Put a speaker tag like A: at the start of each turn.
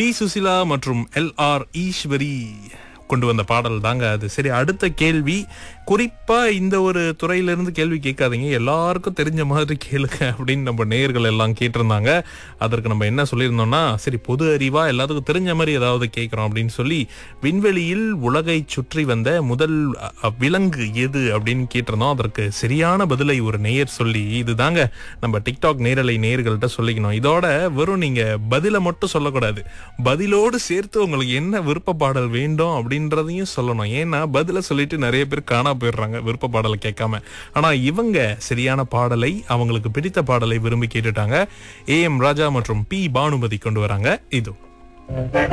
A: B Susheela மற்றும் L R Eswari கொண்டு வந்த பாடல் தாங்க அது சரி அடுத்த கேள்வி குறிப்பா இந்த ஒரு துறையிலிருந்து கேள்வி கேட்காதீங்க எல்லாருக்கும் தெரிஞ்ச மாதிரி கேளுங்க அப்படின்னு நம்ம நேயர்கள் எல்லாம் கேட்டிருந்தாங்க அதற்கு நம்ம என்ன சொல்லியிருந்தோம்னா சரி பொது அறிவா எல்லாத்துக்கும் தெரிஞ்ச மாதிரி ஏதாவது கேட்கிறோம் அப்படின்னு சொல்லி விண்வெளியில் உலகை சுற்றி வந்த முதல் அ, அ, விலங்கு எது அப்படின்னு கேட்டிருந்தோம் அதற்கு சரியான பதிலை ஒரு நேயர் சொல்லி இதுதாங்க நம்ம டிக்டாக் நேரலை நேயர்கள்ட்ட சொல்லிக்கணும் இதோட வெறும் நீங்க பதிலை மட்டும் சொல்லக்கூடாது பதிலோடு சேர்த்து உங்களுக்கு என்ன விருப்ப பாடல் வேண்டும் அப்படின்றதையும் சொல்லணும் ஏன்னா பதில சொல்லிட்டு நிறைய பேர் காணா போயிடுறாங்க விருப்ப பாடலை கேட்காம ஆனா இவங்க சரியான பாடலை அவங்களுக்கு பிடித்த பாடலை விரும்பி கேட்டுட்டாங்க ஏ எம் ராஜா மற்றும் பி பானுமதி கொண்டு வராங்க இது